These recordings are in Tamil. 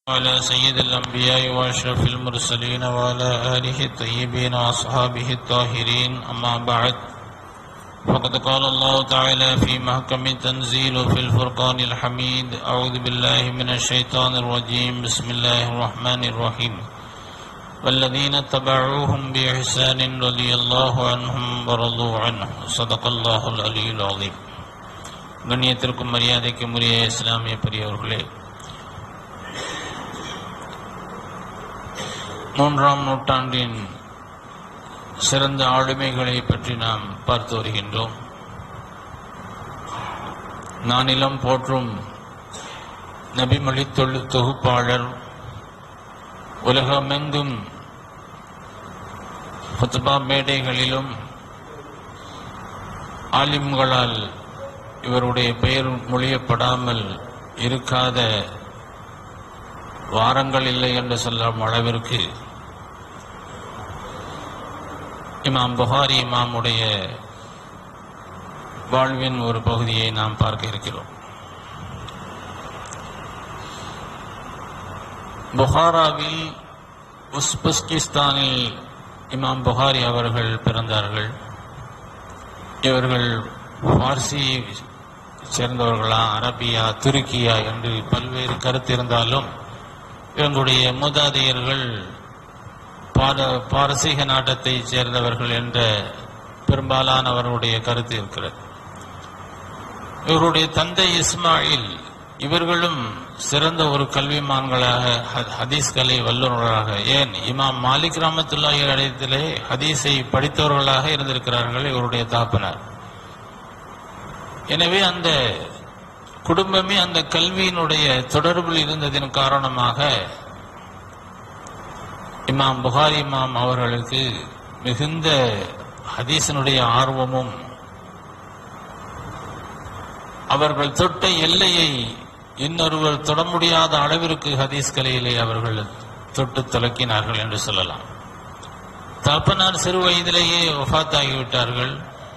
وعلى سيد الأنبياء وأشرف المرسلين وعلى آله الطيبين وأصحابه الطاهرين أما بعد فقد قال الله تعالى في محكم تنزيل في الفرقان الحميد أعوذ بالله من الشيطان الرجيم بسم الله الرحمن الرحيم والذين اتبعوهم بإحسان رضي الله عنهم ورضوا عنه صدق الله العلي العظيم கண்ணியத்திற்கும் மரியாதைக்கும் உரிய இஸ்லாமிய பெரியவர்களே மூன்றாம் நூற்றாண்டின் சிறந்த ஆளுமைகளை பற்றி நாம் பார்த்து வருகின்றோம் நானிலம் போற்றும் நபிமொழி தொழு தொகுப்பாளர் உலகமெங்கும் ஃபுத்பா மேடைகளிலும் ஆலிம்களால் இவருடைய பெயர் மொழியப்படாமல் இருக்காத வாரங்கள் இல்லை என்று சொல்லும் அளவிற்கு இமாம் புகாரி இமாமுடைய வாழ்வின் ஒரு பகுதியை நாம் பார்க்க இருக்கிறோம் புகாராவில் உஸ்பெஸ்கிஸ்தானில் இமாம் புகாரி அவர்கள் பிறந்தார்கள் இவர்கள் பார்சி சேர்ந்தவர்களா அரபியா துருக்கியா என்று பல்வேறு கருத்து இருந்தாலும் இவங்களுடைய மூதாதையர்கள் பார பாரசீக நாட்டத்தை சேர்ந்தவர்கள் என்ற பெரும்பாலானவர்களுடைய கருத்து இருக்கிறது இவருடைய தந்தை இஸ்மாயில் இவர்களும் சிறந்த ஒரு கல்விமான்களாக ஹ- ஹதீஸ்களை வல்லுநர்களாக ஏன் இமாம் மாலிக் ரஹமத்துல்லாஹி அடையத்திலே ஹதீஸை படித்தவர்களாக இருந்திருக்கிறார்கள் இவருடைய தாப்பனார் எனவே அந்த குடும்பமே அந்த கல்வியினுடைய தொடர்பில் இருந்ததின் காரணமாக இமாம் புகாரி இமாம் அவர்களுக்கு மிகுந்த ஹதீஸினுடைய ஆர்வமும் அவர்கள் தொட்ட எல்லையை இன்னொருவர் தொட முடியாத அளவிற்கு ஹதீஸ் கலையிலே அவர்கள் தொட்டு துலக்கினார்கள் என்று சொல்லலாம் தகப்பனார் சிறு வயதிலேயே வஃபாத்தாகிவிட்டார்கள்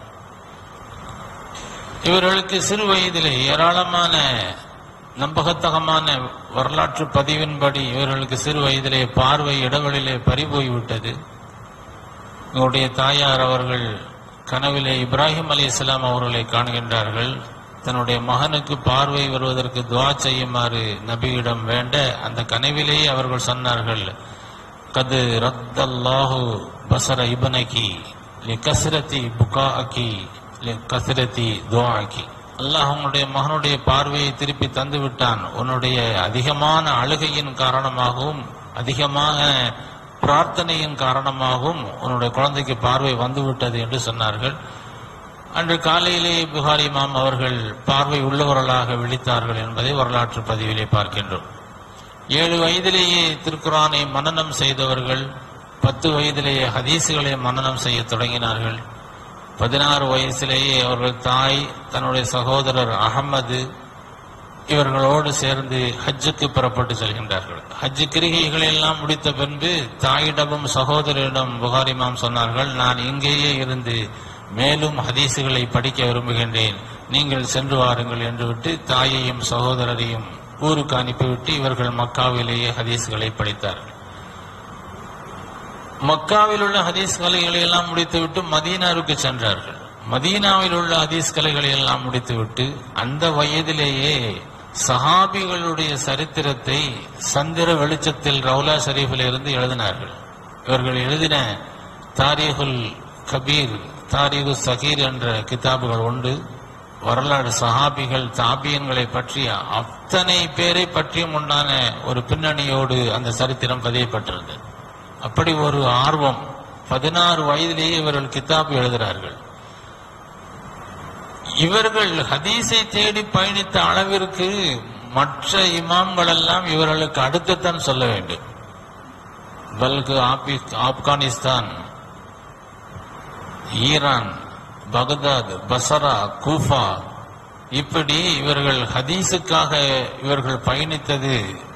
இவர்களுக்கு சிறு வயதிலே ஏராளமான நம்பகத்தகமான வரலாற்று பதிவின்படி இவர்களுக்கு சிறு வயதிலே பார்வை இடவெளியிலே பறிபோய் விட்டது இவருடைய தாயார் அவர்கள் கனவிலே இப்ராஹிம் அலி இஸ்லாம் அவர்களை காண்கின்றார்கள் தன்னுடைய மகனுக்கு பார்வை வருவதற்கு துவா செய்யுமாறு நபியிடம் வேண்ட அந்த கனவிலேயே அவர்கள் சொன்னார்கள் கது ரத்தல்லாஹு பசர இபனகி லி கஸ்ரதி புகாஅகி லி கஸ்ரதி துஆகி அல்லாஹ் உன்னுடைய மகனுடைய பார்வையை திருப்பி தந்து விட்டான் உன்னுடைய அதிகமான அழுகையின் காரணமாகவும் அதிகமான பிரார்த்தனையின் காரணமாகவும் உன்னுடைய குழந்தைக்கு பார்வை வந்து விட்டது என்று சொன்னார்கள் அன்று காலையிலே புகாரி இமாம் அவர்கள் பார்வை உள்ளவர்களாக விழித்தார்கள் என்பதை வரலாற்று பதிவிலே பார்க்கின்றோம் ஏழு வயதிலேயே திருக்குரானை மனனம் செய்தவர்கள் பத்து வயதிலேயே ஹதீசுகளை மனனம் செய்ய தொடங்கினார்கள் பதினாறு வயசிலேயே அவர்கள் தாய் தன்னுடைய சகோதரர் அகமது இவர்களோடு சேர்ந்து ஹஜ்ஜுக்கு புறப்பட்டு செல்கின்றார்கள் ஹஜ்ஜு கிரிகைகளை எல்லாம் முடித்த பின்பு தாயிடமும் சகோதரரிடம் புகாரி இமாம் சொன்னார்கள் நான் இங்கேயே இருந்து மேலும் ஹதீசுகளை படிக்க விரும்புகின்றேன் நீங்கள் சென்று வாருங்கள் என்று விட்டு தாயையும் சகோதரரையும் ஊருக்கு அனுப்பிவிட்டு இவர்கள் மக்காவிலேயே ஹதீஸ்களை படித்தார்கள் மக்காவில் உள்ள ஹதீஸ் கலைகளை எல்லாம் முடித்துவிட்டு மதீனாவுக்கு சென்றார்கள் மதீனாவில் உள்ள ஹதீஸ் கலைகளை எல்லாம் முடித்துவிட்டு அந்த வயதிலேயே சஹாபிகளுடைய சரித்திரத்தை சந்திர வெளிச்சத்தில் ரவுலா ஷரீஃபில் இருந்து எழுதினார்கள் இவர்கள் எழுதின தாரீகுல் கபீர் தாரீகு சகீர் என்ற கிதாபுகள் உண்டு வரலாறு சஹாபிகள் தாபியன்களை பற்றிய அத்தனை பேரை பற்றியும் உண்டான ஒரு பின்னணியோடு அந்த சரித்திரம் பதியப்பட்டிருந்தது அப்படி ஒரு ஆர்வம் பதினாறு வயதிலேயே இவர்கள் கிதாப் எழுதுகிறார்கள் இவர்கள் ஹதீஸை தேடி பயணித்த அளவிற்கு மற்ற இமாம்கள் எல்லாம் இவர்களுக்கு அடுத்துத்தான் சொல்ல வேண்டும் பல்கு ஆபி- Afghanistan Iran Baghdad Basra Kufa இப்படி இவர்கள் ஹதீஸுக்காக இவர்கள் பயணித்தது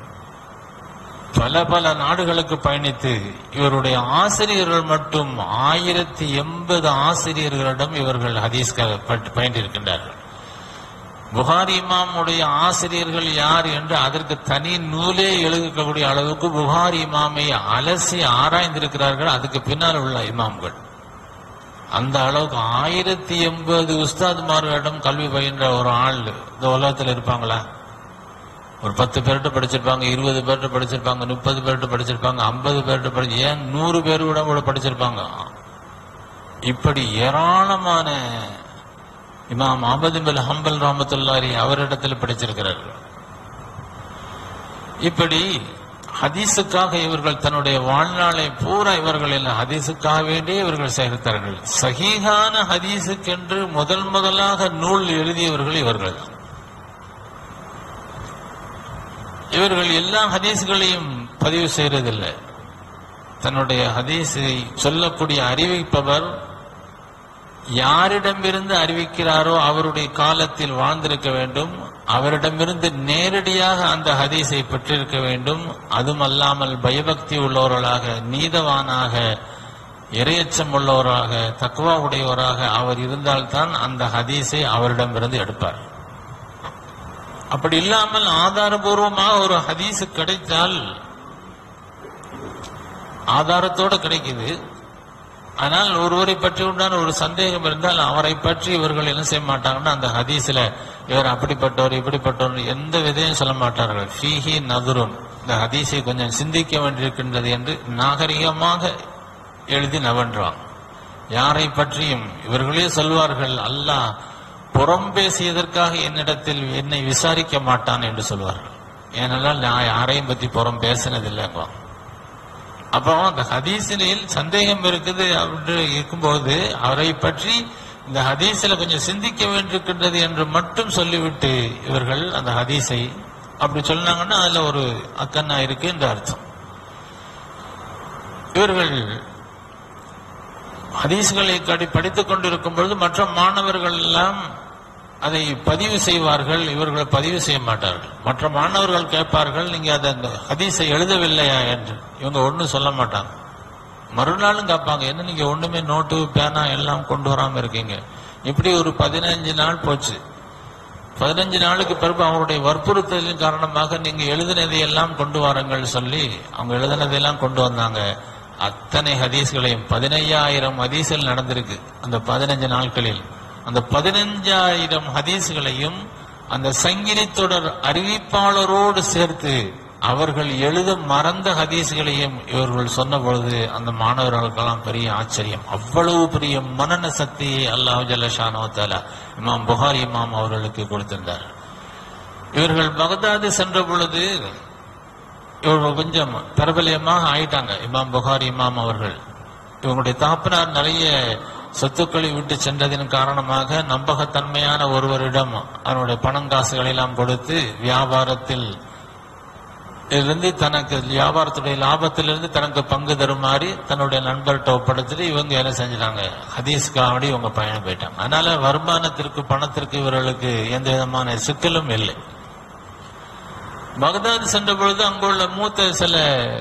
பல பல நாடுகளுக்கு பயணித்து இவருடைய ஆசிரியர்கள் மட்டும் ஆயிரத்தி எண்பது ஆசிரியர்களிடம் இவர்கள் ஹதீஸ் க- பட்- பயின்றிருக்கின்றார்கள் புகாரி இமாமுடைய ஆசிரியர்கள் யார் என்று அதற்கு தனி நூலே எழுதக்கூடிய அளவுக்கு புகாரி இமாமை அலசி ஆராய்ந்திருக்கிறார்கள் அதுக்கு பின்னால் உள்ள இமாம்கள் அந்த அளவுக்கு ஆயிரத்தி எண்பது உஸ்தாத்மார்களிடம் கல்வி பயின்ற ஒரு ஆள் இந்த உலகத்தில் இருப்பாங்களா ஒரு பத்து பேர்கிட்ட படிச்சிருப்பாங்க இருபது பேர்கிட்ட படிச்சிருப்பாங்க முப்பது பேர்கிட்ட படிச்சிருப்பாங்க ஐம்பது பேர்கிட்ட படி ஏன் நூறு பேர் கூட கூட படிச்சிருப்பாங்க இப்படி ஏராளமான இமாம் அஹமது பின் ஹம்பல் ரஹமத்துல்லாரி அவரிடத்தில் படிச்சிருக்கிறார்கள் இப்படி ஹதீஸுக்காக இவர்கள் தன்னுடைய வாழ்நாளை பூரா இவர்கள் எல்லாம் ஹதீஸுக்காக வேண்டியே இவர்கள் சேர்த்தார்கள் சஹீஹான ஹதீஸுக்கென்று முதல் முதலாக நூல் எழுதியவர்கள் இவர்கள் தான் இவர்கள் எல்லா ஹதீஸ்களையும் பதிவு செய்யறதில்லை தன்னுடைய ஹதீஸை சொல்லக்கூடிய அறிவிப்பவர் யாரிடமிருந்து அறிவிக்கிறாரோ அவருடைய காலத்தில் வாழ்ந்திருக்க வேண்டும் அவரிடமிருந்து நேரடியாக அந்த ஹதீஸை பெற்றிருக்க வேண்டும் அதுமல்லாமல் பயபக்தி உள்ளவர்களாக நீதவானாக இரையச்சம் உள்ளவராக தக்குவா உடையவராக அவர் இருந்தால்தான் அந்த ஹதீஸை அவரிடமிருந்து எடுப்பார் அப்படி இல்லாமல் ஆதாரபூர்வமாக ஒரு ஹதீஸ் கிடைத்தால் ஆதாரத்தோட கிடைக்குது ஆனால் ஒருவரை பற்றி உண்டான ஒரு சந்தேகம் இருந்தால் அவரை பற்றி இவர்கள் என்ன செய்ய மாட்டாங்கன்னா அந்த ஹதீஸ்ல இவர் அப்படிப்பட்டவர் இப்படிப்பட்டவர் எந்த விதையும் சொல்ல மாட்டார்கள் ஃபீஹி நதுரும் இந்த ஹதீஸை கொஞ்சம் சிந்திக்க வேண்டியிருக்கின்றது என்று நாகரிகமாக எழுதி நவன்றான் யாரை பற்றியும் இவர்களே சொல்வார்கள் அல்லாஹ் புறம் பேசியதற்காக என்னிடத்தில் என்னை விசாரிக்க மாட்டான் என்று சொல்வார்கள் ஏனென்றால் நான் யாரையும் பத்தி புறம் பேசினதில்லைங்க அப்போ அந்த ஹதீஸில் சந்தேகம் இருக்குது அப்படின்னு இருக்கும்போது அவரை பற்றி இந்த ஹதீஸில் கொஞ்சம் சிந்திக்க வேண்டியிருக்கின்றது என்று மட்டும் சொல்லிவிட்டு இவர்கள் அந்த ஹதீஸை அப்படி சொன்னாங்கன்னா அதுல ஒரு அக்கண்ணா இருக்கு என்று அர்த்தம் இவர்கள் ஹதீஸ்களை கடி படித்துக் கொண்டிருக்கும் பொழுது மற்ற மாணவர்கள் எல்லாம் அதை பதிவு செய்வார்கள் இவர்கள் பதிவு செய்ய மாட்டார்கள் மற்ற மாணவர்கள் கேட்பார்கள் நீங்க அதை அந்த ஹதீஸை எழுதவில்லையா என்று இவங்க ஒன்றும் சொல்ல மாட்டாங்க மறுநாளும் கேட்பாங்க என்ன நீங்க ஒண்ணுமே நோட்டு பேனா எல்லாம் கொண்டு வராம இருக்கீங்க இப்படி ஒரு பதினஞ்சு நாள் போச்சு பதினஞ்சு நாளுக்கு பிறகு அவருடைய வற்புறுத்தலின் காரணமாக நீங்க எழுதினதை எல்லாம் கொண்டு வாருங்கள் சொல்லி அவங்க எழுதினதையெல்லாம் கொண்டு வந்தாங்க அத்தனை ஹதீஸ்களையும் பதினையாயிரம் ஹதீஸ்கள் நடந்திருக்கு அந்த பதினஞ்சு நாட்களில் அந்த பதினஞ்சாயிரம் ஹதீஸ்களையும் அந்த சங்கிலி தொடர் அறிவிப்பாளரோடு சேர்த்து அவர்கள் எழுத மறந்த ஹதீஸ்களையும் இவர்கள் சொன்ன பொழுது அந்த மாணவர்களுக்கெல்லாம் பெரிய ஆச்சரியம் அவ்வளவு பெரிய மனன சக்தியை அல்லாஹ் ஜல்லஷானோ தாலா இமாம் புகாரி இமாம் அவர்களுக்கு கொடுத்திருந்தார் இவர்கள் பகதாது சென்ற பொழுது இவர்கள் கொஞ்சம் பிரபலியமாக ஆயிட்டாங்க இமாம் புகாரி இமாம் அவர்கள் இவங்களுடைய தாப்பனார் நிறைய சொத்துக்களை விட்டு சென்றதின் காரணமாக நம்பகத்தன்மையான ஒருவரிடம் அவனுடைய பணம் காசுகளை எல்லாம் கொடுத்து வியாபாரத்தில் இருந்து தனக்கு வியாபாரத்துடைய லாபத்திலிருந்து தனக்கு பங்கு தருமாறி தன்னுடைய நண்பர்கிட்ட ஒப்படைச்சிட்டு இவங்க என்ன செஞ்சிட்டாங்க ஹதீஸ்காவடி இவங்க பயணம் போயிட்டாங்க அதனால வருமானத்திற்கு பணத்திற்கு இவர்களுக்கு எந்த விதமான சிக்கலும் இல்லை பகதாது சென்ற பொழுது அங்குள்ள மூத்த சில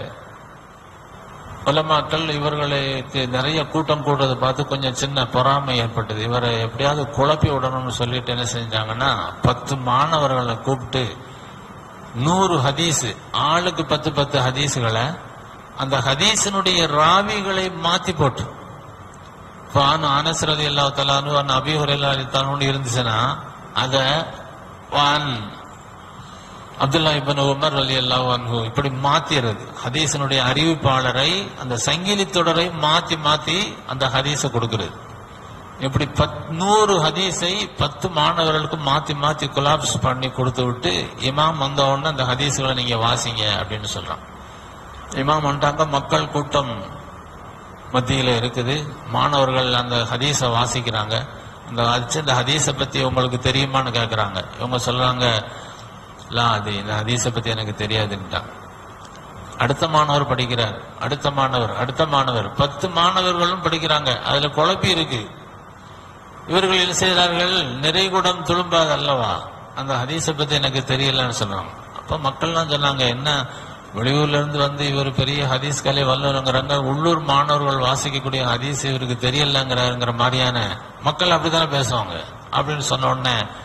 உலமாக்கள் இவர்களுக்கு நிறைய கூட்டம் கூடுறதை பார்த்து கொஞ்சம் சின்ன பொறாமை ஏற்பட்டது இவரை எப்படியாவது குழப்பி விடணும்னு சொல்லிட்டு என்ன செஞ்சாங்கன்னா பத்து மாணவர்களை கூப்பிட்டு நூறு ஹதீஸ் ஆளுக்கு பத்து பத்து ஹதீஸுகளை அந்த ஹதீஸினுடைய ராவிகளை மாத்தி போட்டு பானு அனஸ்ரதி அல்லா தலானு அபிஹுரல்லா அலித்தானு இருந்துச்சுன்னா அத வான் அப்துல்லா இபன் உமர் அலி அல்லாஹு இப்படி மாத்திடுறது ஹதீஸினுடைய அறிவிப்பாளரை அந்த சங்கிலி தொடரை மாத்தி மாத்தி அந்த ஹதீஸை கொடுக்கிறது இப்படி பத் நூறு ஹதீஸை பத்து மாணவர்களுக்கு மாத்தி மாத்தி கொலாப்ஸ் பண்ணி கொடுத்து விட்டு இமாம் வந்த உடனே அந்த ஹதீஸ்களை நீங்க வாசிங்க அப்படின்னு சொல்றான் இமாம் வந்துட்டாங்க மக்கள் கூட்டம் மத்தியில இருக்குது மாணவர்கள் அந்த ஹதீஸை வாசிக்கிறாங்க அந்த அச்சு இந்த ஹதீஸை பத்தி உங்களுக்கு தெரியுமான்னு கேக்குறாங்க இவங்க சொல்றாங்க லா அது இந்த ஹதீஸை பத்தி எனக்கு தெரியாதுன்ட்டாங்க அடுத்த மாணவர் படிக்கிறார் அடுத்த மாணவர் அடுத்த மாணவர் பத்து மாணவர்களும் படிக்கிறாங்க அதுல குழப்பி இருக்கு இவர்கள் என்ன செய்கிறார்கள் நிறைகுடம் துளும்பாது அல்லவா அந்த ஹதீஸை பத்தி எனக்கு தெரியலன்னு சொல்றாங்க அப்ப மக்கள்லாம் சொன்னாங்க என்ன வெளியூர்ல இருந்து வந்து இவர் பெரிய ஹதீஸ் கலை வல்லுறங்கிறாங்க உள்ளூர் மாணவர்கள் வாசிக்கக்கூடிய ஹதீஸ் இவருக்கு தெரியலங்கிறாருங்கிற மாதிரியான மக்கள் அப்படித்தானே பேசுவாங்க அப்படின்னு சொன்ன உடனே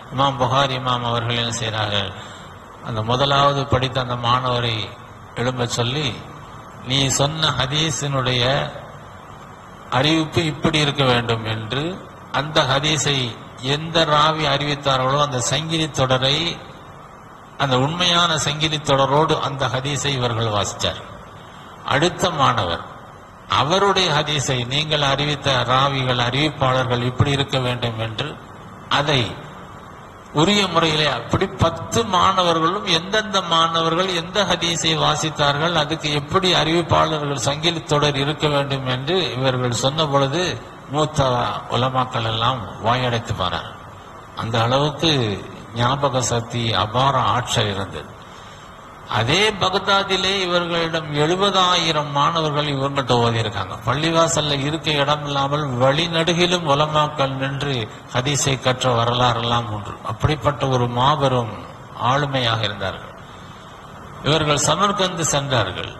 இமாம் புகாரி இமாம் அவர்கள் என்ன செய்கிறார்கள் அந்த முதலாவது படித்த அந்த மாணவரை எழும்ப சொல்லி நீ சொன்ன ஹதீஸினுடைய அறிவிப்பு இப்படி இருக்க வேண்டும் என்று அந்த ஹதீஸை எந்த ராவி அறிவித்தார்களோ அந்த சங்கிலி தொடரை அந்த உண்மையான சங்கிலி தொடரோடு அந்த ஹதீஸை இவர்கள் வாசித்தார் அடுத்த மாணவர் அவருடைய ஹதீஸை நீங்கள் அறிவித்த ராவிகள் அறிவிப்பாளர்கள் இப்படி இருக்க வேண்டும் என்று அதை உரிய முறையிலே அப்படி பத்து மாணவர்களும் எந்தெந்த மாணவர்கள் எந்த ஹதீஸை வாசித்தார்கள் அதுக்கு எப்படி அறிவிப்பாளர்கள் சங்கிலி தொடர் இருக்க வேண்டும் என்று இவர்கள் சொன்ன பொழுது மூத்த உலமாக்கள் எல்லாம் வாயடைத்து போனார் அந்த அளவுக்கு ஞாபக சக்தி அபார ஆற்றல் இருந்தது அதே பகதாதிலே இவர்களிடம் எழுபதாயிரம் மாணவர்கள் இவங்கள்ட்ட ஓதி இருக்காங்க பள்ளிவாசல்ல இருக்க இடம் இல்லாமல் வழிநடுகிலும் உலமாக்கள் நின்று ஹதீஸை கற்ற வரலாறெல்லாம் உண்டு அப்படிப்பட்ட ஒரு மாபெரும் ஆளுமையாக இருந்தார்கள் இவர்கள் சமர்கந்து சென்றார்கள்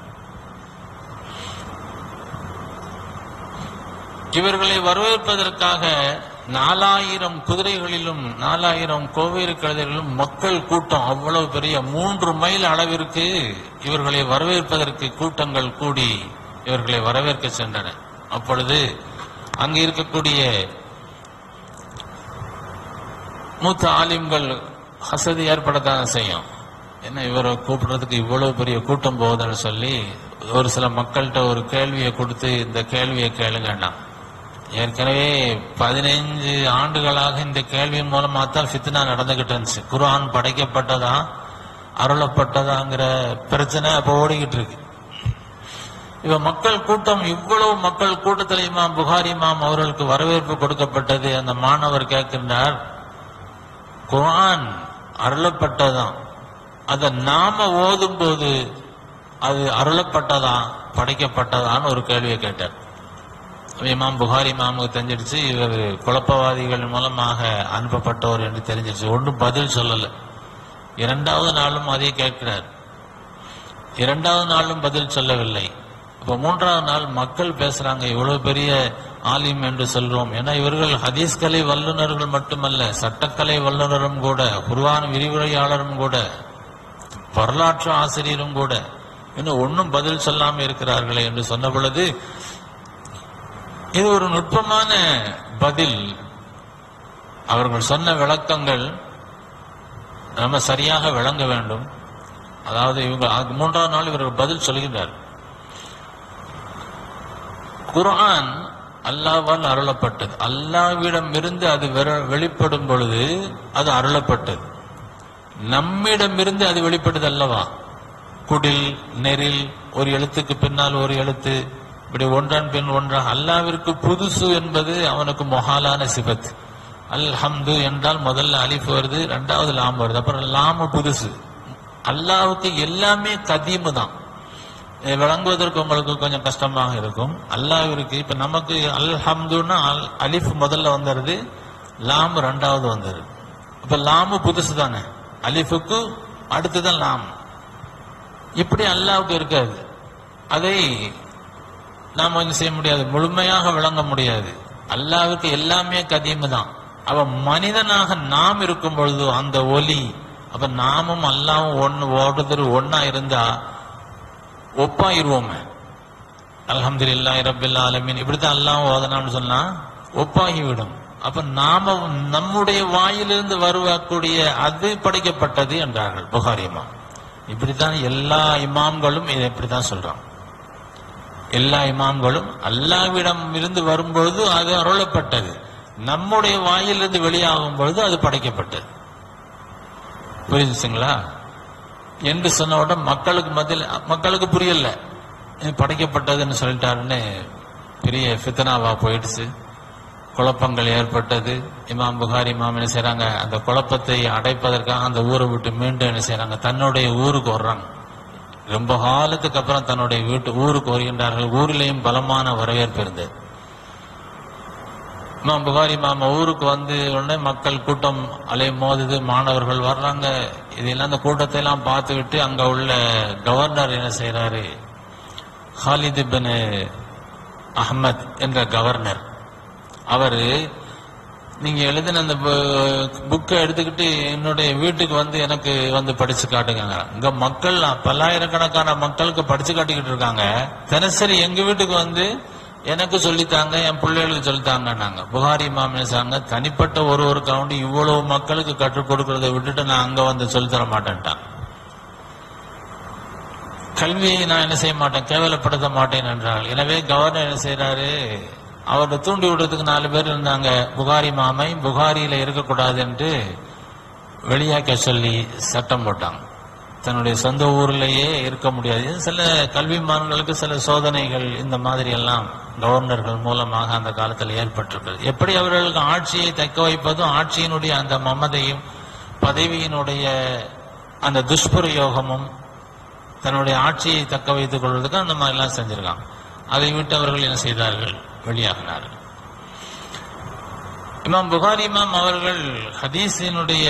இவர்களை வரவேற்பதற்காக நாலாயிரம் குதிரைகளிலும் நாலாயிரம் கோவேறு கழுதைகளிலும் மக்கள் கூட்டம் அவ்வளவு பெரிய மூன்று மைல் அளவிற்கு இவர்களை வரவேற்பதற்கு கூட்டங்கள் கூடி இவர்களை வரவேற்க சென்றன அப்பொழுது அங்கு இருக்கக்கூடிய மூத்த ஆலிம்கள் வசதி ஏற்படத்தான் செய்யும் என்ன இவரை கூப்பிடுறதுக்கு இவ்வளவு பெரிய கூட்டம் போகுதுன்னு சொல்லி ஒரு சில மக்கள்கிட்ட ஒரு கேள்வியை கொடுத்து இந்த கேள்வியை கேளுங்கண்ணா ஏற்கனவே பதினைஞ்சு ஆண்டுகளாக இந்த கேள்வியின் மூலமா தான் ஃபித்னா நடந்துகிட்டு இருந்துச்சு குர்ஆன் படைக்கப்பட்டதா அருளப்பட்டதாங்கிற பிரச்சனை அப்போ ஓடிக்கிட்டு இருக்கு இவ மக்கள் கூட்டம் இவ்வளவு மக்கள் கூட்டத்தில் இமாம் புகாரி இமாம் அவர்களுக்கு வரவேற்பு கொடுக்கப்பட்டது அந்த மாணவர் கேட்கின்றார் குர்ஆன் அருளப்பட்டதாம் அதை நாம ஓதும் போது அது அருளப்பட்டதா படைக்கப்பட்டதான்னு ஒரு கேள்வியை கேட்டார் இமாம் புகாரி இமாமுக்கு தெரிஞ்சிடுச்சு இவர் குழப்பவாதிகள் மூலமாக அனுப்பப்பட்டவர் என்று தெரிஞ்சிடுச்சு ஒன்றும் பதில் சொல்லல இரண்டாவது நாளும் அதே கேட்கிறார் இரண்டாவது நாளும் பதில் சொல்லவில்லை இப்ப மூன்றாவது நாள் மக்கள் பேசுறாங்க இவ்வளவு பெரிய ஆலிம் என்று சொல்றோம் ஏன்னா இவர்கள் ஹதீஸ் கலை வல்லுநர்கள் மட்டுமல்ல சட்டக்கலை வல்லுநரும் கூட குர்ஆன் விரிவுரையாளரும் கூட வரலாற்று ஆசிரியரும் கூட இன்னும் ஒன்றும் பதில் சொல்லாம இருக்கிறார்களே என்று சொன்ன பொழுது இது ஒரு நுட்பமான பதில் அவர்கள் சொன்ன விளக்கங்கள் நம்ம சரியாக விளங்க வேண்டும் அதாவது இவங்க அதுக்கு மூன்றாவது நாள் இவர்கள் பதில் சொல்கின்றார் குர்ஆன் அல்லாவால் அருளப்பட்டது அல்லாவிடம் இருந்து அது வெற- வெளிப்படும் பொழுது அது அருளப்பட்டது நம்மிடமிருந்து அது வெளிப்பட்டது அல்லவா குடில் நெறில் ஒரு எழுத்துக்கு பின்னால் ஒரு எழுத்து இப்படி ஒன்றன் பின் ஒன்றாக அல்லாவிற்கு புதுசு என்பது அவனுக்கு மொஹாலான சிபத் அல்ஹம்து என்றால் முதல்ல அலிஃப் வருது ரெண்டாவது லாம் வருது அப்புறம் லாமு புதுசு அல்லாவுக்கு எல்லாமே கதீமு தான் இதை விளங்குவதற்கு உங்களுக்கு கொஞ்சம் கஷ்டமாக இருக்கும் அல்லாஹ்விற்கு இப்ப நமக்கு அல்ஹம்துன்னா அல்- அலிஃப் முதல்ல வந்துருது லாம் ரெண்டாவது வந்துருது இப்ப லாமு புதுசு தானே அலிஃபுக்கு அடுத்துதான் லாம் இப்படி அல்லாவுக்கு இருக்காது அதை நாம என்ன செய்ய முடியாது முழுமையாக விளங்க முடியாது அல்லாவுக்கு எல்லாமே கதீமு தான் அவன் மனிதனாக நாம் இருக்கும் பொழுது அந்த ஒலி அப்ப நாமும் அல்லாவும் ஒன்னு ஓடுதல் ஒன்னா இருந்தா ஒப்பாயிருவோமே அல்ஹம்துலில்லாஹி ரப்பில் ஆலமீன் இப்படித்தான் அல்லாஹ் ஓதனான்னு சொன்னா ஒப்பாகிவிடும் அப்ப நாம நம்முடைய வாயிலிருந்து வருவக்கூடிய அது படைக்கப்பட்டது என்றார்கள் புகாரி இமாம் இப்படித்தான் எல்லா இமாம்களும் இதை இப்படித்தான் சொல்றாங்க எல்லா இமாம்களும் அல்லாவிடம் இருந்து வரும்பொழுது அது அருளப்பட்டது நம்முடைய வாயிலிருந்து வெளியாகும் பொழுது அது படைக்கப்பட்டது புரிஞ்சுச்சுங்களா என்று சொன்ன உடனே மக்களுக்கு மத்தியில் மக்களுக்கு புரியல இது படைக்கப்பட்டதுன்னு சொல்லிட்டாருன்னு பெரிய ஃபித்னாவா போயிடுச்சு குழப்பங்கள் ஏற்பட்டது இமாம் புகாரி இமாம் என்ன செய்றாங்க அந்த குழப்பத்தை அடைப்பதற்காக அந்த ஊரை விட்டு மீண்டும் என்ன செய்றாங்க தன்னுடைய ஊருக்கு வர்றாங்க ரொம்ப காலத்துக்கு அப்புறம் தன்னுடைய வீட்டு ஊருக்கு வருகின்றார்கள் ஊரிலேயும் பலமான வரவேற்பு இருந்தது இமாம் புகாரி இமாம் ஊருக்கு வந்து உடனே மக்கள் கூட்டம் அலை மோதுது மாணவர்கள் வர்றாங்க இதெல்லாம் அந்த கூட்டத்தை எல்லாம் பார்த்துவிட்டு அங்க உள்ள கவர்னர் என்ன செய்றாரு ஹாலித் பின் அஹ்மத் என்ற கவர்னர் அவரு நீங்க எழுதின அந்த புக்கை எடுத்துக்கிட்டு என்னுடைய வீட்டுக்கு வந்து எனக்கு வந்து படிச்சு காட்டுங்க இங்க மக்கள் பல்லாயிரக்கணக்கான மக்களுக்கு படிச்சு காட்டிக்கிட்டு இருக்காங்க தினசரி எங்க வீட்டுக்கு வந்து எனக்கு சொல்லித்தாங்க என் பிள்ளைகளுக்கு சொல்லித்தாங்கன்னாங்க புகாரி மாமேசாங்க தனிப்பட்ட ஒரு ஒரு கவுண்டி இவ்வளவு மக்களுக்கு கற்றுக் கொடுக்கறதை விட்டுட்டு நான் அங்க வந்து சொல்லித்தர மாட்டேன்ட்டான் கல்வியை நான் என்ன செய்ய மாட்டேன் கேவலப்படுத்த மாட்டேன் என்றால் எனவே கவர்னர் என்ன செய்யறாரு அவரை தூண்டி விடுறதுக்கு நாலு பேர் இருந்தாங்க புகாரி மாமை புகாரியில இருக்கக்கூடாது என்று வெளியாக்க சொல்லி சட்டம் போட்டாங்க தன்னுடைய சொந்த ஊர்லயே இருக்க முடியாது இது சில கல்விமான்களுக்கு சில சோதனைகள் இந்த மாதிரி எல்லாம் கவர்னர்கள் மூலமாக அந்த காலத்தில் ஏற்பட்டிருக்கிறது எப்படி அவர்களுக்கு ஆட்சியை தக்க வைப்பதும் ஆட்சியினுடைய அந்த மமதையும் பதவியினுடைய அந்த துஷ்பிரயோகமும் தன்னுடைய ஆட்சியை தக்க வைத்துக் கொள்வதற்கு அந்த மாதிரி எல்லாம் செஞ்சிருக்காங்க அதை விட்டு அவர்கள் என்ன செய்தார்கள் வெளியாகினார்கள் இமாம் புகாரி இமாம் அவர்கள் ஹதீஸினுடைய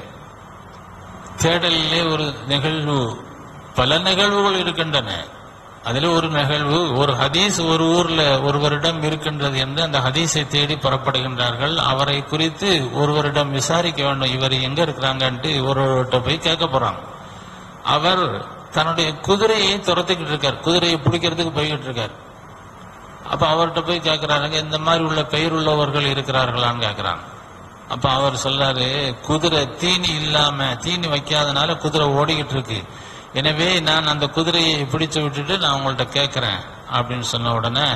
தேடலிலே ஒரு நிகழ்வு பல நிகழ்வுகள் இருக்கின்றன அதில் ஒரு நிகழ்வு ஒரு ஹதீஸ் ஒரு ஊர்ல ஒருவரிடம் இருக்கின்றது என்று அந்த ஹதீஸை தேடி புறப்படுகின்றார்கள் அவரை குறித்து ஒருவரிடம் விசாரிக்க வேண்டும் இவர் எங்க இருக்கிறாங்கன்ட்டு ஒருவர்கிட்ட போய் கேட்க போறாங்க அவர் தன்னுடைய குதிரையை துரத்திக்கிட்டு இருக்கார் குதிரையை பிடிக்கிறதுக்கு போய்கிட்டு இருக்கார் அப்ப அவர்கிட்ட போய் கேட்கிறாருங்க இந்த மாதிரி உள்ள பெயர் உள்ளவர்கள் இருக்கிறார்களான்னு கேட்கிறாங்க அப்ப அவர் சொல்றாரு குதிரை தீனி இல்லாம தீனி வைக்காதனால குதிரை ஓடிக்கிட்டு இருக்கு எனவே நான் அந்த குதிரையை பிடிச்சு விட்டுட்டு நான் உங்கள்ட்ட கேட்கிறேன் அப்படின்னு சொன்ன உடனே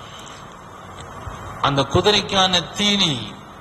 அந்த குதிரைக்கான தீனி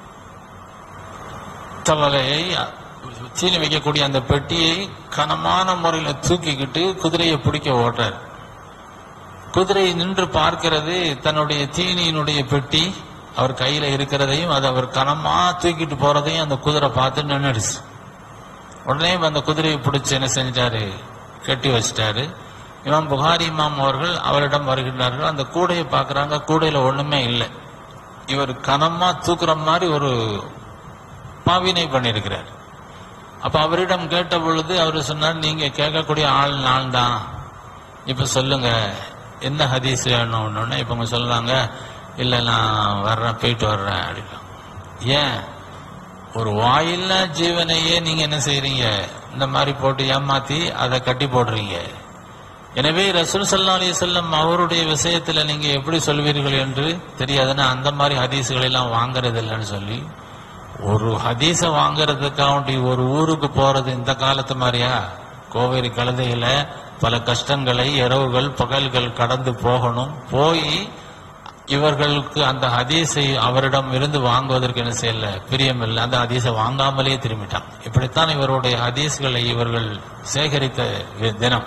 தவளையை தீனி வைக்கக்கூடிய அந்த பெட்டியை கனமான முறையில தூக்கிக்கிட்டு குதிரையை பிடிக்க ஓடுறார் குதிரை நின்று பார்க்கிறது தன்னுடைய தீனியினுடைய பெட்டி அவர் கையில இருக்கிறதையும் அது அவர் கனமா தூக்கிட்டு போறதையும் அந்த குதிரை பார்த்து நின்றுடுச்சு உடனே அந்த குதிரையை பிடிச்சு என்ன செஞ்சிட்டாரு கட்டி வச்சிட்டாரு இமாம் புகாரி இமாம் அவர்கள் அவரிடம் வருகின்றார்கள் அந்த கூடையை பார்க்கறாங்க கூடையில ஒண்ணுமே இல்லை இவர் கனமா தூக்குற மாதிரி ஒரு பாவினை பண்ணியிருக்கிறார் அப்ப அவரிடம் கேட்ட பொழுது அவர் சொன்னார் நீங்க கேட்கக்கூடிய ஆள் நான் தான் இப்ப சொல்லுங்க என்ன ஹதீஸ் வேணும்னு இப்ப அவங்க சொல்றாங்க இல்ல நான் வர்றேன் போயிட்டு வர்றேன் அப்படின்னு ஏன் ஒரு வாயில்லா ஜீவனையே நீங்க என்ன செய்றீங்க இந்த மாதிரி போட்டு ஏமாத்தி அதை கட்டி போடுறீங்க எனவே ரசூல் சல்லா அலி செல்லம் அவருடைய விஷயத்துல நீங்க எப்படி சொல்வீர்கள் என்று தெரியாதுன்னா அந்த மாதிரி ஹதீஸுகளை எல்லாம் வாங்குறது இல்லைன்னு சொல்லி ஒரு ஹதீஸ வாங்குறதுக்காண்டி ஒரு ஊருக்கு போறது இந்த காலத்து மாதிரியா கோவேரி கழுதையில பல கஷ்டங்களை இரவுகள் பகல்கள் கடந்து போகணும் போய் இவர்களுக்கு அந்த ஹதீஸை அவரிடம் இருந்து வாங்குவதற்கு என்ன செய்யல பிரியம் இல்லை அந்த ஹதீஸை வாங்காமலே திரும்பிட்டான் இப்படித்தான் இவருடைய ஹதீஸ்களை இவர்கள் சேகரித்த வி- தினம்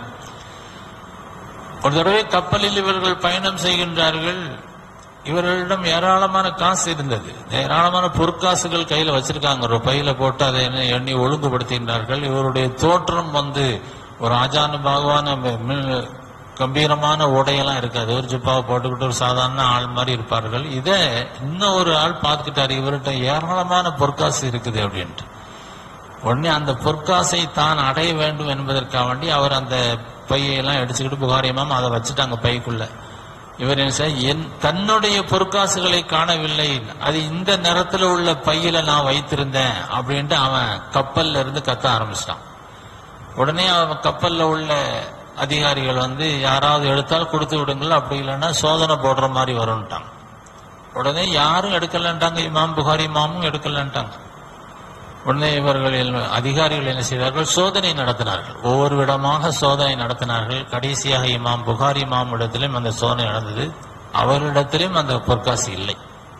ஒரு தடவை கப்பலில் இவர்கள் பயணம் செய்கின்றார்கள் இவர்களிடம் ஏராளமான காசு இருந்தது ஏராளமான பொற்காசுகள் கையில வச்சிருக்காங்க ஒரு பையில போட்டு அதை என்ன எண்ணி ஒழுங்குபடுத்துகின்றார்கள் இவருடைய தோற்றம் வந்து ஒரு ஆஜானுபாகுவான மி- மி- கம்பீரமான உடையெல்லாம் இருக்காது ஒரு ஜிப்பாவை போட்டுக்கிட்டு ஒரு சாதாரண ஆள் மாதிரி இருப்பார்கள் இதை இன்னும் ஒரு ஆள் பார்த்துக்கிட்டாரு இவர்கிட்ட ஏராளமான பொற்காசு இருக்குது அப்படின்ட்டு உடனே அந்த பொற்காசை தான் அடைய வேண்டும் என்பதற்காக வேண்டி அவர் அந்த பையெல்லாம் எடுத்துக்கிட்டு புகாரியமாம் அதை வச்சுட்டாங்க பைக்குள்ள இவர் என்ன செய்ய, என் தன்னுடைய பொற்காசுகளை காணவில்லை அது இந்த நிறத்துல உள்ள பையில நான் வைத்திருந்தேன் அப்படின்ட்டு அவன் கப்பல்ல இருந்து கத்த ஆரம்பிச்சிட்டான் உடனே அவன் கப்பல்ல உள்ள அதிகாரிகள் வந்து யாராவது எடுத்தால் கொடுத்து விடுங்கள் அப்படி இல்லைன்னா சோதனை போடுற மாதிரி வரும்ட்டாங்க உடனே யாரும் எடுக்கலன்ட்டாங்க இமாம் புகாரி இமாமும் எடுக்கலன்ட்டாங்க உடனே இவர்கள் எல்- அதிகாரிகள் என்ன செய்தார்கள் சோதனை நடத்தினார்கள் ஒவ்வொரு விடமாக சோதனை நடத்தினார்கள் கடைசியாக இமாம் புகாரி இமாம் இடத்திலும் அந்த சோதனை நடந்தது அவரிடத்திலும் அந்த பொற்காசு இல்லை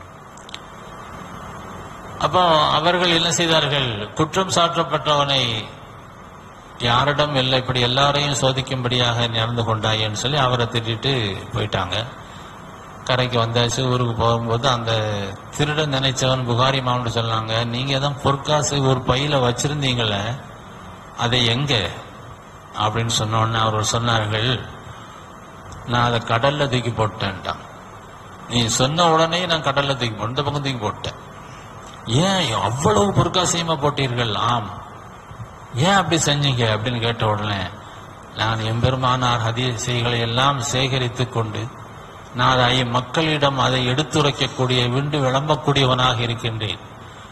அப்போ அவர்கள் என்ன செய்தார்கள் குற்றம் சாற்றப்பட்டவனை யாரிடம் இல்லை இப்படி எல்லாரையும் சோதிக்கும்படியாக நடந்து கொண்டாயேன்னு சொல்லி அவரை திட்டிட்டு போயிட்டாங்க கரைக்கு வந்தாச்சு ஊருக்கு போகும்போது அந்த திருடன் நினைச்சவன் புகாரி மாமன் சொன்னாங்க நீங்க தான் பொற்காசு ஒரு பையில வச்சிருந்தீங்களே அதை எங்க அப்படின்னு சொன்ன உடனே அவர் சொன்னார்கள் நான் அதை கடல்ல தூக்கி போட்டேன்ட்டான் நீ சொன்ன உடனே நான் கடல்ல தூக்கி போட்டேன் இந்த பக்கம் தூக்கி போட்டேன் ஏன் அவ்வளவு பொற்காசியமா போட்டீர்கள் ஆம் ஏன் அப்படி செஞ்சீங்க அப்படின்னு கேட்ட உடனே நான் எம்பெருமானார் ஹதீசைகளை எல்லாம் சேகரித்துக் கொண்டு நான் அதை மக்களிடம் அதை எடுத்துரைக்கக்கூடிய விண்டு விளம்பக்கூடியவனாக இருக்கின்றேன்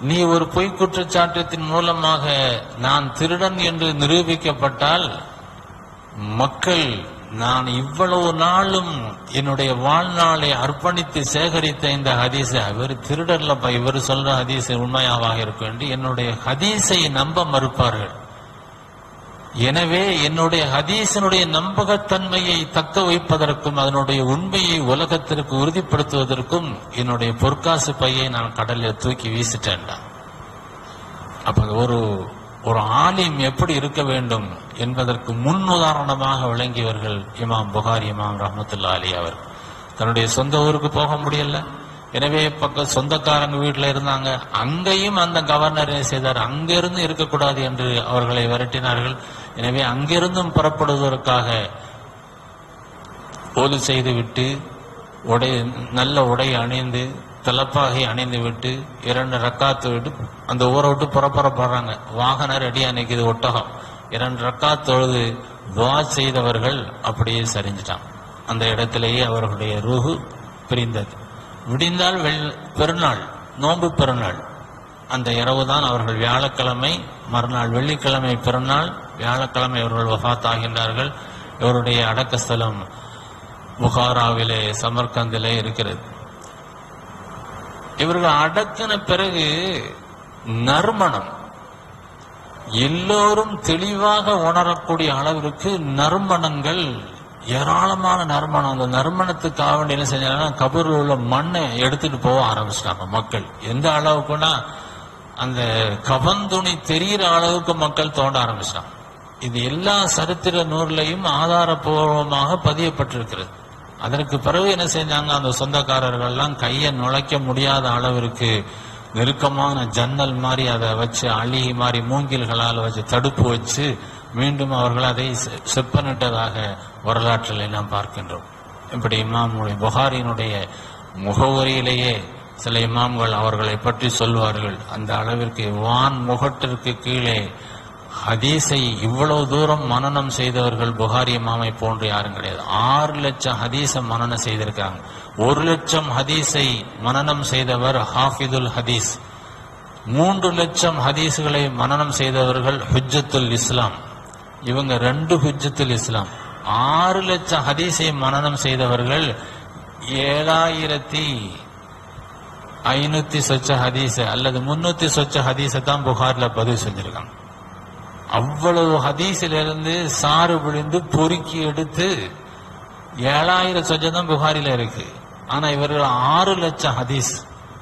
நீ ஒரு பொய் குற்றச்சாட்டத்தின் மூலமாக நான் திருடன் என்று நிரூபிக்கப்பட்டால் மக்கள் நான் இவ்வளவு நாளும் என்னுடைய வாழ்நாளை அர்ப்பணித்து சேகரித்த இந்த ஹதீஸை அவர் திருடர்லப்பா இவர் சொல்ற ஹதீஸ் உண்மையாவாக இருக்க வேண்டி என்னுடைய ஹதீஸை நம்ப மறுப்பார்கள் எனவே என்னுடைய ஹதீஸினுடைய நம்பகத்தன்மையை தக்க வைப்பதற்கும் அதனுடைய உண்மையை உலகத்திற்கு உறுதிப்படுத்துவதற்கும் என்னுடைய பொற்காசு பையை நான் கடலில் தூக்கி வீசிட்டேன்டா அப்ப ஒரு ஒரு ஆலிம் எப்படி இருக்க வேண்டும் என்பதற்கு முன் உதாரணமாக விளங்கியவர்கள் இமாம் புகாரி இமாம் ரஹமத்துல்லா அலி அவர் தன்னுடைய சொந்த ஊருக்கு போக முடியல எனவே பக்க சொந்தக்காரங்க வீட்டுல இருந்தாங்க அங்கேயும் அந்த கவர்னர் என்ன செய்தார் அங்கிருந்து இருக்கக்கூடாது என்று அவர்களை விரட்டினார்கள் எனவே அங்கிருந்தும் புறப்படுவதற்காக ஒது செய்துவிட்டு உடை நல்ல உடை அணிந்து தலப்பாகை அணிந்து விட்டு இரண்டு ரக்காத்து விட்டு அந்த ஊரை விட்டு புறப்புறப்படுறாங்க வாகனம் ரெடியா நிக்குது ஒட்டகம் இரண்டு ரக்காத் தொழுது துவா செய்தவர்கள் அப்படியே சரிஞ்சிட்டான் அந்த இடத்திலேயே அவர்களுடைய ரூஹு பிரிந்தது விடிந்தால் வெள் பெருநாள் நோன்பு பெருநாள் அந்த இரவுதான் அவர்கள் வியாழக்கிழமை மறுநாள் வெள்ளிக்கிழமை பெருநாள் வியாழக்கிழமை அவர்கள் வஃத் ஆகின்றார்கள் இவருடைய அடக்கஸ்தலம் புகாராவிலே சமர்கந்திலே இருக்கிறது இவர்கள் அடக்கின பிறகு நறுமணம் எல்லோரும் தெளிவாக உணரக்கூடிய அளவிற்கு நறுமணங்கள் ஏராளமான நறுமணம் அந்த நறுமணத்துக்காக வேண்டி என்ன செஞ்சாங்கன்னா கபூரில் உள்ள மண்ணை எடுத்துட்டு போக ஆரம்பிச்சிட்டாங்க மக்கள் எந்த அளவுக்குன்னா அந்த கபந்துணி தெரிகிற அளவுக்கு மக்கள் தோண்ட ஆரம்பிச்சிட்டாங்க இது எல்லா சரித்திர நூல்லையும் ஆதாரபூர்வமாக பதியப்பட்டிருக்கிறது அதற்கு பிறகு என்ன செஞ்சாங்க அந்த சொந்தக்காரர்கள்லாம் கையை நுழைக்க முடியாத அளவிற்கு நெருக்கமான ஜன்னல் மாதிரி அதை வச்சு அழி மாதிரி மூங்கில்களால் வச்சு தடுப்பு வச்சு மீண்டும் அவர்கள் அதை செ- செப்பனிட்டதாக வரலாற்றில் நாம் பார்க்கின்றோம் இப்படி இமாமுடைய புகாரினுடைய முகவரியிலேயே சில இமாம்கள் அவர்களை பற்றி சொல்வார்கள் அந்த அளவிற்கு வான் முகட்டிற்கு கீழே ஹதீஸை இவ்வளவு தூரம் மனனம் செய்தவர்கள் புகாரி இமாமை போன்று யாரும் கிடையாது ஆறு லட்சம் ஹதீஸை மனனம் செய்திருக்காங்க ஒரு லட்சம் ஹதீஸை மனனம் செய்தவர் ஹாஃபிதுல் ஹதீஸ் மூன்று லட்சம் ஹதீஸ்களை மனனம் செய்தவர்கள் ஹுஜ்ஜத்துல் இஸ்லாம் இவங்க ரெண்டு ஹுஜ்ஜத்துல் இஸ்லாம் ஆறு லட்சம் ஹதீஸை மனனம் செய்தவர்கள் ஏழாயிரத்தி ஐநூத்தி சொச்ச ஹதீஸ் அல்லது முன்னூத்தி சொச்ச ஹதீஸை தான் புகார்ல பதிவு செஞ்சிருக்காங்க அவ்வளவு ஹதீஸிலிருந்து சாறு விழுந்து பொறுக்கி எடுத்து ஏழாயிரம் சொச்சம் தான் புகாரில இருக்கு ஆனா இவர்கள் ஆறு லட்சம் ஹதீஸ்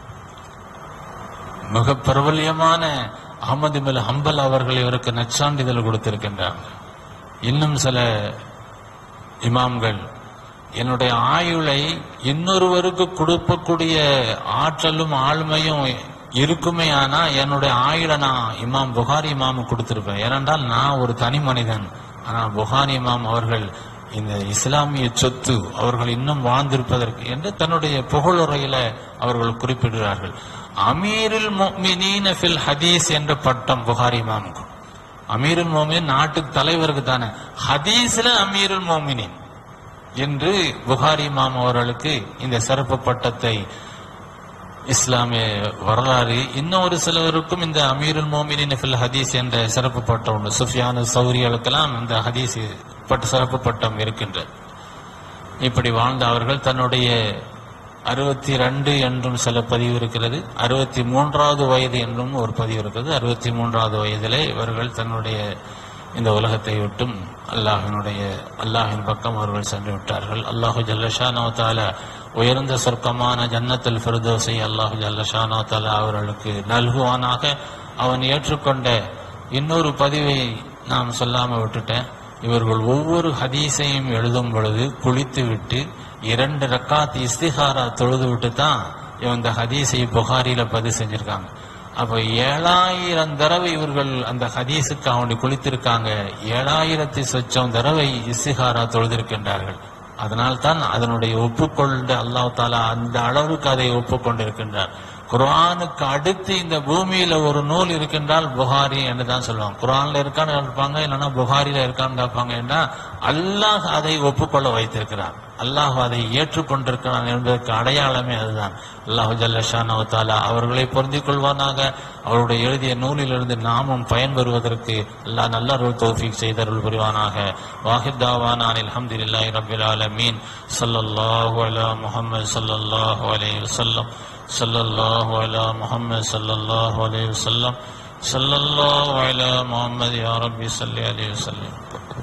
மிக பிரபல்யமான அகமது பின் ஹம்பல் அவர்கள் இவருக்கு நச்சான்றிதழ் கொடுத்திருக்கின்றாங்க இன்னும் சில இமாம்கள் என்னுடைய ஆயுளை இன்னொருவருக்கு கொடுக்கக்கூடிய ஆற்றலும் ஆளுமையும் இருக்குமே ஆனா என்னுடைய ஆயுளை நான் இமாம் புகாரி இமாம் கொடுத்திருப்பேன் ஏனென்றால் நான் ஒரு தனி மனிதன் ஆனா புகாரி இமாம் அவர்கள் இந்த இஸ்லாமிய சொத்து அவர்கள் இன்னும் வாழ்ந்திருப்பதற்கு என்று தன்னுடைய புகழுரையில அவர்கள் குறிப்பிடுகிறார்கள் அமீருல் முஃமினீன ஃபில் ஹதீஸ் என்ற பட்டம் புகாரி இமாமுக்கு அமீருல் மோமின் நாட்டுக்கு தலைவருக்கு தானே ஹதீஸ்ல அமீருல் மோமினின் என்று புகாரி இமாம் அவர்களுக்கு இந்த சிறப்பு பட்டத்தை இஸ்லாமிய வரலாறு இன்னும் ஒரு சிலருக்கும் இந்த அமீருல் மோமினின் ஃபில் ஹதீஸ் என்ற சிறப்பு பட்டம் உண்டு சுஃபியானு சௌரிகளுக்கெல்லாம் இந்த ஹதீஸ் பட்ட சிறப்பு பட்டம் இருக்கின்றது இப்படி வாழ்ந்த அவர்கள் தன்னுடைய அறுபத்தி ரெண்டு என்றும் சில பதிவு இருக்கிறது அறுபத்தி மூன்றாவது வயது என்றும் ஒரு பதிவு இருக்கிறது அறுபத்தி மூன்றாவது வயதிலே இவர்கள் தன்னுடைய இந்த உலகத்தை விட்டும் அல்லாஹினுடைய அல்லாஹின் பக்கம் அவர்கள் சென்று விட்டார்கள் அல்லாஹு ஜல்லஷானோ தால உயர்ந்த சொர்க்கமான ஜன்னத்துல் ஃபிர்தோஸை அல்லாஹு ஜல்லஷானோ தால அவர்களுக்கு நல்குவானாக அவன் ஏற்றுக்கொண்ட இன்னொரு பதிவை நாம் சொல்லாம விட்டுட்டேன் இவர்கள் ஒவ்வொரு ஹதீஸையும் எழுதும் பொழுது குளித்து விட்டு இரண்டு ரக்காத் இஸ்திஹாரா தொழுது விட்டு தான் இந்த ஹதீஸை புகாரில பதிவு செஞ்சிருக்காங்க அப்ப ஏழாயிரம் தடவை இவர்கள் அந்த ஹதீஸுக்கு அவனை குளித்திருக்காங்க ஏழாயிரத்தி சொச்சம் தடவை இஸ்திஹாரா தொழுதிருக்கின்றார்கள் அதனால் தான் அதனுடைய ஒப்புக்கொண்ட அல்லாஹ் தாலா அந்த அளவுக்கு அதை ஒப்புக்கொண்டிருக்கின்றார் குர்ஆனுக்கு அடுத்து இந்த பூமியில ஒரு நூல் இருக்கின்றால் புகாரி என்று தான் சொல்லுவாங்க குர்ஆன்ல இருக்கான்னு கேட்பாங்க இல்லைன்னா புகாரில இருக்கான்னு கேட்பாங்க ஏன்னா அல்லாஹ் அதை ஒப்புக்கொள்ள வைத்திருக்கிறான் அல்லாஹ் அதை ஏற்றுக்கொண்டிருக்கிறான் என்பதற்கு அடையாளமே அதுதான் அல்லாஹு ஜல்லஷானு தாலா அவர்களை பொருந்திக் கொள்வானாக அவருடைய எழுதிய நூலிலிருந்து நாமும் பயன்பெறுவதற்கு அல்லாஹ் நல்ல தௌஃபீக் செய்தருள் புரிவானாக வாஹித் தாவான் அனில் அல்ஹம்துலில்லாஹி ரப்பில் ஆலமீன் ஸல்லல்லாஹு அலா முஹம்மது ஸல்லல்லாஹு அலைஹி வஸல்லம் ஸல்லல்லாஹு அலா முஹம்மது ஸல்லல்லாஹு அலைஹி வஸல்லம் ஸல்லல்லாஹு அலா முஹம்மது யா ரப்பி ஸல்லி அலைஹி வஸல்லம்